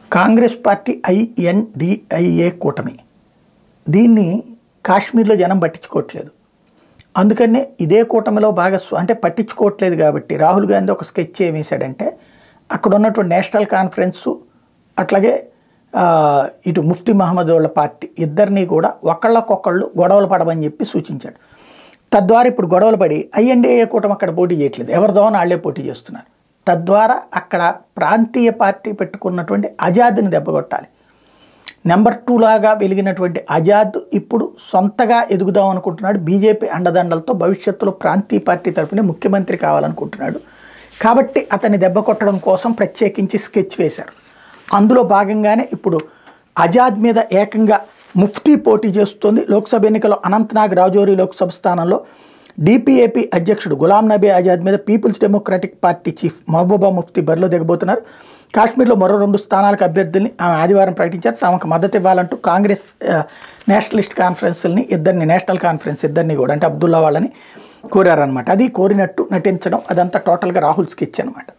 Congress party India కూటమి దీన్ని కాశ్మీర్లో జనం పట్టించుకోవట్లేదు అందుకనే ఇదే కూటమిలో భాగస్వా అంటే పట్టించుకోవట్లేదు కాబట్టి రాహుల్ గాంధీ ఒక స్కెచ్ ఏం వేశాడంటే అక్కడ ఉన్నటువంటి నేషనల్ కాన్ఫరెన్సు అట్లాగే ఆ, ఇటు ముఫ్తీ మహమ్మద్ వాళ్ళ పార్టీ ఇద్దరినీ కూడా ఒకళ్ళకొకళ్ళు గొడవలు పడమని చెప్పి సూచించాడు తద్వారా ఇప్పుడు గొడవలు పడి ఐఎన్డీఏ కూటమి అక్కడ పోటీ చేయట్లేదు ఎవరిదో వాళ్ళే పోటీ చేస్తున్నారు తద్వారా అక్కడ ప్రాంతీయ పార్టీ పెట్టుకున్నటువంటి ఆజాద్ని దెబ్బకొట్టాలి నెంబర్ టూ లాగా వెలిగినటువంటి ఆజాద్ ఇప్పుడు సొంతగా ఎదుగుదాం అనుకుంటున్నాడు బీజేపీ అండదండలతో భవిష్యత్తులో ప్రాంతీయ పార్టీ తరపునే ముఖ్యమంత్రి కావాలనుకుంటున్నాడు కాబట్టి అతన్ని దెబ్బ కొట్టడం కోసం ప్రత్యేకించి స్కెచ్ వేశారు అందులో భాగంగానే ఇప్పుడు ఆజాద్ మీద ఏకంగా ముఫ్తీ పోటీ చేస్తుంది లోక్సభ ఎన్నికల్లో అనంతనాగ్ రాజౌరి లోక్సభ స్థానంలో డిపిఏపి అధ్యక్షుడు గులాం నబీ ఆజాద్ మీద పీపుల్స్ డెమోక్రటిక్ పార్టీ చీఫ్ మహబూబా ముఫ్తీ బరిలో దిగబోతున్నారు కాశ్మీర్లో మరో రెండు స్థానాలకు అభ్యర్థుల్ని ఆమె ఆదివారం ప్రకటించారు తమకు మద్దతు ఇవ్వాలంటూ కాంగ్రెస్ ఆ, నేషనలిస్ట్ కాన్ఫరెన్స్ని ఇద్దరిని నేషనల్ కాన్ఫరెన్స్ ఇద్దరిని కూడా అంటే అబ్దుల్లా వాళ్ళని కోరారనమాట అది కోరినట్టు నటించడం అదంతా టోటల్గా రాహుల్ స్కెచ్ అనమాట